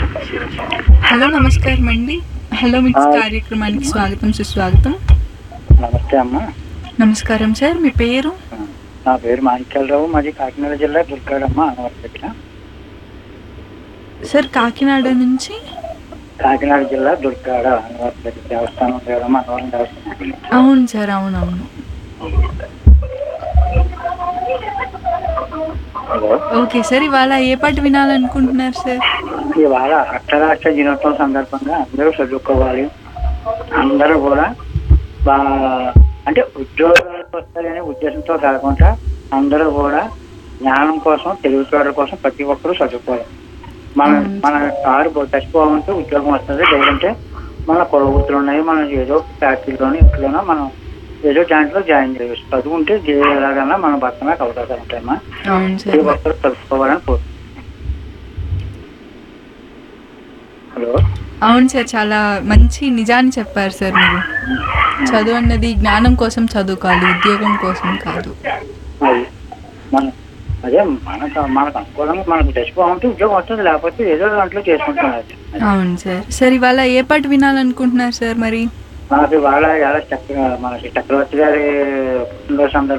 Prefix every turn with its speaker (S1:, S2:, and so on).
S1: Hello నమస్కారం అండి hello mix
S2: hi.
S1: కార్యక్రమానికి స్వాగతం సుస్వాగతం
S2: నమస్తే అమ్మా
S1: నమస్కారం సార్ మీ పేరు
S2: నా పేరు మాణిక్యాలరావు మాది కాకినాడ జిల్లా దుర్గాడమ్మ అనవరం దగ్గర
S1: సార్ కాకినాడ నుంచి
S2: కాకినాడ జిల్లా దుర్గాడ అనవరం దగ్గర దేవస్థానం ఉంది కదమ్మా అనవరం దేవస్థానం
S1: అవును సార్ అవునవును
S2: హలో
S1: ఓకే సార్ ఇవాళ ఏ పాట వినాలనుకుంటున్నారు సార్
S2: ఇవాళ అక్షరాస్య దినోత్సవం సందర్భంగా అందరూ చదువుకోవాలి అందరూ కూడా బా అంటే ఉద్యోగాలకు వస్తాయనే ఉద్దేశంతో కాకుండా అందరూ కూడా జ్ఞానం కోసం తెలివితేటల కోసం ప్రతి ఒక్కరూ చదువుకోవాలి మన మన కారు చచ్చిపోవాలంటే ఉద్యోగం వస్తుంది లేదంటే మన కుల వృత్తులు ఉన్నాయి మనం ఏదో ఫ్యాక్టరీలోనో ఇంట్లోనో మనం ఏదో దాంట్లో జాయిన్ చేయవచ్చు చదువుంటే ఏ ఎలాగైనా మన బతకడానికి అవకాశాలు ఉంటాయమ్మా
S1: అవును
S2: ప్రతి
S1: సార్
S2: ఒక్కరు చదువుకోవాలని కోరుతున్నాను హలో
S1: అవును సార్ చాలా మంచి నిజాన్ని చెప్పారు సార్ మీరు చదువు అన్నది జ్ఞానం కోసం చదువుకోవాలి ఉద్యోగం కోసం కాదు
S2: అది మన అదే మనకు మనకు అనుకూలంగా మనకు చచ్చిపోవాలంటే ఉద్యోగం వస్తుంది లేకపోతే ఏదో దాంట్లో చేసుకుంటాం అది
S1: అవును సార్ సార్ ఇవాళ ఏ పాట వినాలనుకుంటున్నారు సార్ మరి
S2: మనకి వాళ్ళ ఎలా చక్ర మనకి చక్రవర్తి గారి పుట్టినరోజు సందర్భంగా